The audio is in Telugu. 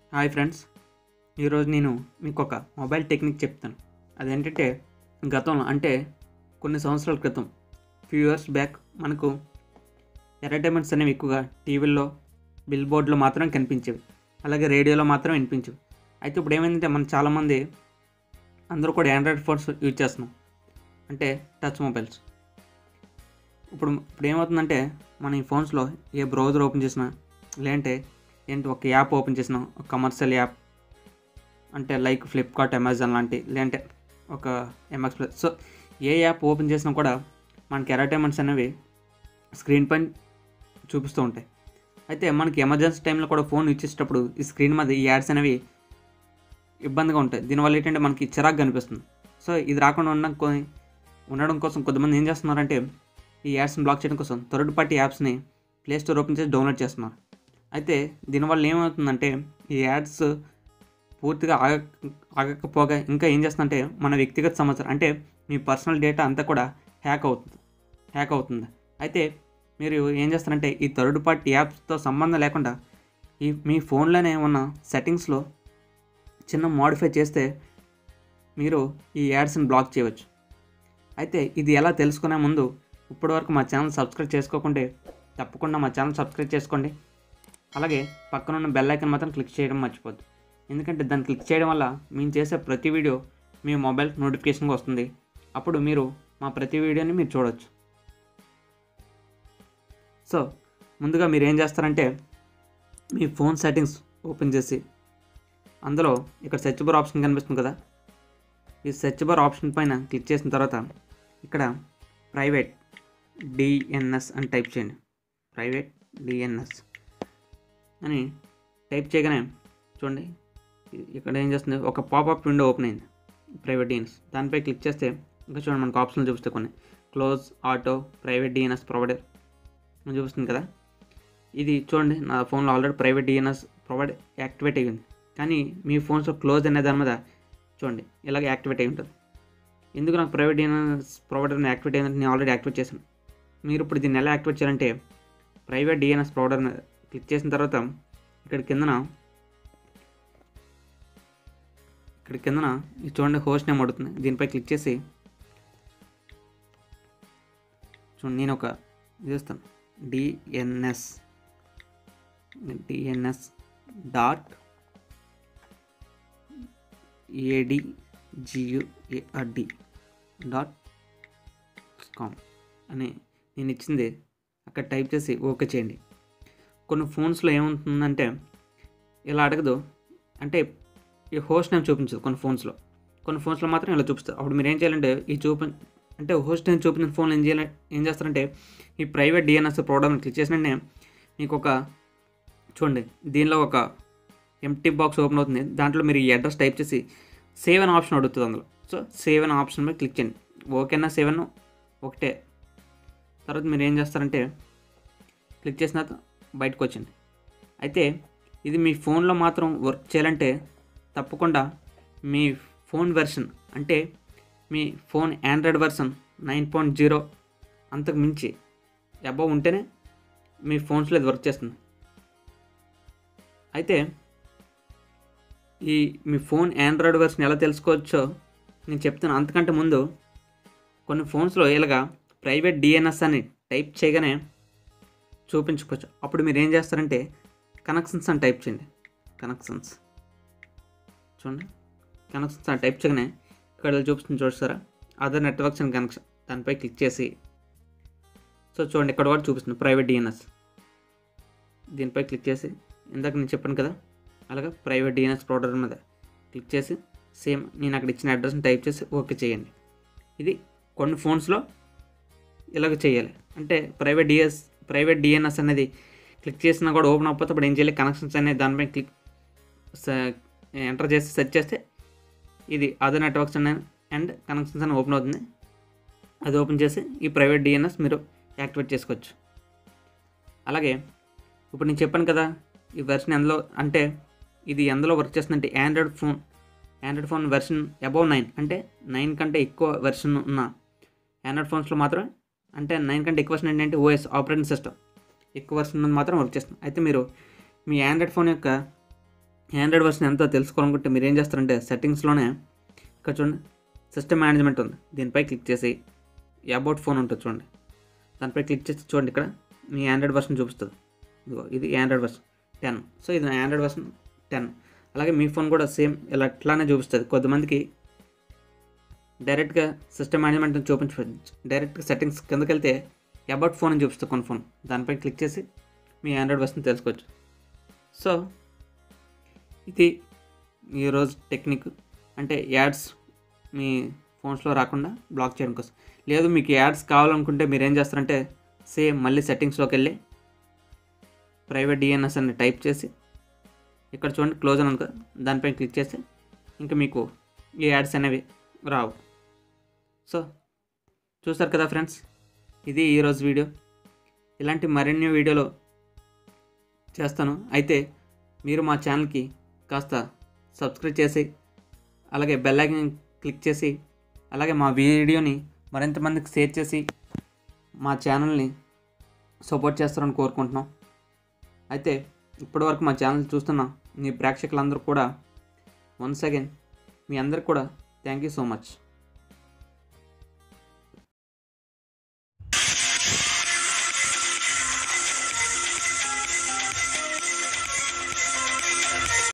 హాయ్ ఫ్రెండ్స్ ఈరోజు నేను మీకు ఒక మొబైల్ టెక్నిక్ చెప్తాను అదేంటంటే గతంలో అంటే కొన్ని సంవత్సరాల క్రితం ఫ్యూ ఇయర్స్ బ్యాక్ మనకు అడ్వర్టైజ్మెంట్స్ అనేవి ఎక్కువగా టీవీల్లో బిల్ బోర్డులో మాత్రం కనిపించేవి అలాగే రేడియోలో మాత్రం వినిపించేవి అయితే ఇప్పుడు ఏమైందంటే మనం చాలామంది అందరూ కూడా ఆండ్రాయిడ్ ఫోన్స్ యూజ్ చేస్తున్నాం అంటే టచ్ మొబైల్స్ ఇప్పుడు ఇప్పుడు ఏమవుతుందంటే మన ఈ ఫోన్స్లో ఏ బ్రౌజర్ ఓపెన్ చేసినా లేదంటే ఏంటి ఒక యాప్ ఓపెన్ చేసినా ఒక కమర్షియల్ యాప్ అంటే లైక్ ఫ్లిప్కార్ట్ అమెజాన్ లాంటి లేదంటే ఒక ఎంఎక్స్ ప్లస్ సో ఏ యాప్ ఓపెన్ చేసినా కూడా మనకి అడ్వర్టైజ్మెంట్స్ అనేవి స్క్రీన్ పైన చూపిస్తూ ఉంటాయి అయితే మనకి ఎమర్జెన్సీ టైంలో కూడా ఫోన్ యూజ్ చేసేటప్పుడు ఈ స్క్రీన్ మీద ఈ యాడ్స్ అనేవి ఇబ్బందిగా ఉంటాయి దీనివల్ల ఏంటంటే మనకి చిరాకు కనిపిస్తుంది సో ఇది రాకుండా ఉండడం కొ- ఉండడం కోసం కొంతమంది ఏం చేస్తున్నారంటే ఈ యాడ్స్ని బ్లాక్ చేయడం కోసం థర్డ్ పార్టీ యాప్స్ని ప్లే స్టోర్ ఓపెన్ చేసి డౌన్లోడ్ చేస్తున్నారు అయితే దీనివల్ల ఏమవుతుందంటే ఈ యాడ్స్ పూర్తిగా ఆగ ఆగకపోగా ఇంకా ఏం చేస్తుందంటే మన వ్యక్తిగత సమాచారం అంటే మీ పర్సనల్ డేటా అంతా కూడా హ్యాక్ అవుతుంది హ్యాక్ అవుతుంది అయితే మీరు ఏం చేస్తారంటే ఈ థర్డ్ పార్టీ యాప్స్తో సంబంధం లేకుండా ఈ మీ ఫోన్లోనే ఉన్న సెట్టింగ్స్లో చిన్న మోడిఫై చేస్తే మీరు ఈ యాడ్స్ని బ్లాక్ చేయవచ్చు అయితే ఇది ఎలా తెలుసుకునే ముందు ఇప్పటివరకు మా ఛానల్ సబ్స్క్రైబ్ చేసుకోకుంటే తప్పకుండా మా ఛానల్ సబ్స్క్రైబ్ చేసుకోండి అలాగే పక్కన ఉన్న బెల్ ఐకాన్ మాత్రం క్లిక్ చేయడం మర్చిపోద్దు ఎందుకంటే దాన్ని క్లిక్ చేయడం వల్ల మేము చేసే ప్రతి వీడియో మీ మొబైల్ నోటిఫికేషన్గా వస్తుంది అప్పుడు మీరు మా ప్రతి వీడియోని మీరు చూడవచ్చు సో ముందుగా మీరు ఏం చేస్తారంటే మీ ఫోన్ సెట్టింగ్స్ ఓపెన్ చేసి అందులో ఇక్కడ సెర్చ్ బార్ ఆప్షన్ కనిపిస్తుంది కదా ఈ సెర్చ్ బార్ ఆప్షన్ పైన క్లిక్ చేసిన తర్వాత ఇక్కడ ప్రైవేట్ డిఎన్ఎస్ అని టైప్ చేయండి ప్రైవేట్ డిఎన్ఎస్ అని టైప్ చేయగానే చూడండి ఇ- ఇక్కడ ఏం చేస్తుంది ఒక పాపప్ విండో ఓపెన్ అయింది ప్రైవేట్ డిఎన్ఎస్ దానిపై క్లిక్ చేస్తే ఇంకా చూడండి మనకు ఆప్షన్లు చూపిస్తే కొన్ని close auto private DNS provider అని చూపిస్తుంది కదా ఇది చూడండి నా ఫోన్లో already private DNS provide activate అయ్యింది కానీ మీ ఫోన్స్లో క్లోజ్ అనే దాని మీద చూడండి ఇలాగ యాక్టివేట్ అయి ఉంటుంది ఎందుకు నాకు ప్రైవేట్ డిఎన్ఎస్ ప్రొవైడర్ని యాక్టివేట్ అయిందంటే నేను ఆల్రెడీ యాక్టివేట్ చేశాను మీరు ఇప్పుడు దీన్ని ఎలా యాక్టివేట్ చేయాలంటే ప్రైవేట్ డిఎన్ఎస్ ప్రొవైడర్ మీద క్లిక్ చేసిన తర్వాత ఇక్కడ కిందన ఇక్కడ కిందన ఇది చూడండి హోస్ట్ నేమ్ అడుగుతుంది దీనిపై క్లిక్ చేసి చూడండి నేను ఒక ఇది ఇస్తాను DNS DNS dot AdGuard dot com అని నేను ఇచ్చింది అక్కడ టైప్ చేసి ఓకే చేయండి కొన్ని ఫోన్స్లో ఏముంటుందంటే ఇలా అడగదు అంటే ఈ హోస్ట్ నేమ్ చూపించదు కొన్ని ఫోన్స్లో కొన్ని ఫోన్స్లో మాత్రం ఇలా చూపిస్తారు అప్పుడు మీరు ఏం చేయాలంటే ఈ చూపి అంటే హోస్ట్ నేమ్ చూపించిన ఫోన్ ఏం చేయాలి ఏం చేస్తారంటే ఈ ప్రైవేట్ డిఎన్ఎస్ ప్రోగ్రామ్ క్లిక్ చేసిన వెంటనే మీకు ఒక చూడండి దీనిలో ఒక ఎంటీ బాక్స్ ఓపెన్ అవుతుంది దాంట్లో మీరు ఈ అడ్రస్ టైప్ చేసి సేవ్ అనే ఆప్షన్ అడుగుతుంది అందులో సో సేవ్ అనే ఆప్షన్ మీద క్లిక్ చేయండి ఓకేనా సేవ్ అన్న ఒకటే తర్వాత మీరు ఏం చేస్తారంటే క్లిక్ చేసిన తర్వాత బయటకు వచ్చింది అయితే ఇది మీ ఫోన్లో మాత్రం వర్క్ చేయాలంటే తప్పకుండా మీ ఫోన్ వెర్షన్ అంటే మీ phone Android version nine point zero అంతకు మించి అబవ్ ఉంటేనే మీ ఫోన్స్లో ఇది వర్క్ చేస్తుంది అయితే ఈ మీ ఫోన్ ఆండ్రాయిడ్ వెర్షన్ ఎలా తెలుసుకోవచ్చో నేను చెప్తాను అంతకంటే ముందు కొన్ని ఫోన్స్లో ఇలాగా ప్రైవేట్ డిఎన్ఎస్ అని టైప్ చేయగానే చూపించుకోవచ్చు అప్పుడు మీరు ఏం చేస్తారంటే కనెక్షన్స్ అని టైప్ చేయండి కనెక్షన్స్ చూడండి కనెక్షన్స్ అని టైప్ చేయగానే ఇక్కడ చూపిస్తుంది చూస్తారా అదర్ నెట్వర్క్స్ అండ్ కనెక్షన్ దానిపై క్లిక్ చేసి సో చూడండి ఇక్కడ కూడా చూపిస్తుంది ప్రైవేట్ డిఎన్ఎస్ దీనిపై క్లిక్ చేసి ఇందాక నేను చెప్పాను కదా అలాగా ప్రైవేట్ డిఎన్ఎస్ ప్రొవైడర్ మీద క్లిక్ చేసి సేమ్ నేను అక్కడ ఇచ్చిన అడ్రస్ని టైప్ చేసి ఓకే చేయండి ఇది కొన్ని ఫోన్స్లో ఇలాగ చేయాలి అంటే ప్రైవేట్ డిఎస్ ప్రైవేట్ డిఎన్ఎస్ అనేది క్లిక్ చేసినా కూడా ఓపెన్ అవ్వకపోతే అప్పుడు ఏం చేయాలి కనెక్షన్స్ అనేది దానిపై క్లిక్ ఎంటర్ చేసి సెర్చ్ చేస్తే ఇది అదర్ నెట్వర్క్స్ అండ్ కనెక్షన్స్ అని ఓపెన్ అవుతుంది అది ఓపెన్ చేసి ఈ ప్రైవేట్ డిఎన్ఎస్ మీరు యాక్టివేట్ చేసుకోవచ్చు అలాగే ఇప్పుడు నేను చెప్పాను కదా ఈ వెర్షన్ ఎందులో అంటే ఇది ఎందులో వర్క్ చేస్తుందంటే Android phone Android phone version above nine అంటే నైన్ కంటే ఎక్కువ వెర్షన్ ఉన్న ఆండ్రాయిడ్ ఫోన్స్లో మాత్రం అంటే నైన్ కంటే ఎక్కువ వెర్షన్ ఏంటంటే ఓఎస్ ఆపరేటింగ్ సిస్టమ్ ఎక్కువ వెర్షన్ ఉన్నది మాత్రం వర్క్ చేస్తుంది అయితే మీరు మీ ఆండ్రాయిడ్ ఫోన్ యొక్క ఆండ్రాయిడ్ వర్షన్ ఎంతో తెలుసుకోవాలనుకుంటే మీరు ఏం చేస్తారంటే సెట్టింగ్స్లోనే ఇక్కడ చూడండి సిస్టమ్ మేనేజ్మెంట్ ఉంది దీనిపై క్లిక్ చేసి అబౌట్ ఫోన్ ఉంటుంది చూడండి దానిపై క్లిక్ చేసి చూడండి ఇక్కడ మీ ఆండ్రాయిడ్ వర్షన్ చూపిస్తుంది ఇదిగో ఇది ఆండ్రాయిడ్ వర్షన్ టెన్ సో ఇది ఆండ్రాయిడ్ వర్షన్ టెన్ అలాగే మీ ఫోన్ కూడా సేమ్ ఇలా అట్లానే చూపిస్తుంది కొంతమందికి డైరెక్ట్గా సిస్టమ్ మేనేజ్మెంట్ చూపించవచ్చు డైరెక్ట్గా సెట్టింగ్స్ కిందకి వెళ్తే అబౌట్ ఫోన్ అని చూపిస్తుంది కొన్ని ఫోన్ దానిపై క్లిక్ చేసి మీ ఆండ్రాయిడ్ వర్షన్ తెలుసుకోవచ్చు సో ఇది ఈరోజు టెక్నిక్ అంటే యాడ్స్ మీ ఫోన్స్లో రాకుండా బ్లాక్ చేయడం కోసం లేదు మీకు యాడ్స్ కావాలనుకుంటే మీరు ఏం చేస్తారంటే సేమ్ మళ్ళీ సెట్టింగ్స్లోకి వెళ్ళి ప్రైవేట్ డిఎన్ఎస్ అని టైప్ చేసి ఇక్కడ చూడండి క్లోజ్ అని ఉంది కదా దానిపైన క్లిక్ చేసి ఇంకా మీకు ఈ యాడ్స్ అనేవి రావు సో చూస్తారు కదా ఫ్రెండ్స్ ఇది ఈరోజు వీడియో ఇలాంటి మరిన్ని వీడియోలు చేస్తాను అయితే మీరు మా ఛానల్కి కాస్త సబ్స్క్రైబ్ చేసి అలాగే బెల్ ఐకాన్ క్లిక్ చేసి అలాగే మా వీడియోని మరింత మందికి షేర్ చేసి మా ఛానల్ని సపోర్ట్ చేస్తారని కోరుకుంటున్నాం అయితే ఇప్పటివరకు మా ఛానల్ చూస్తున్న మీ ప్రేక్షకులందరూ కూడా వన్స్ అగైన్ మీ అందరికి కూడా థ్యాంక్ యూ సో మచ్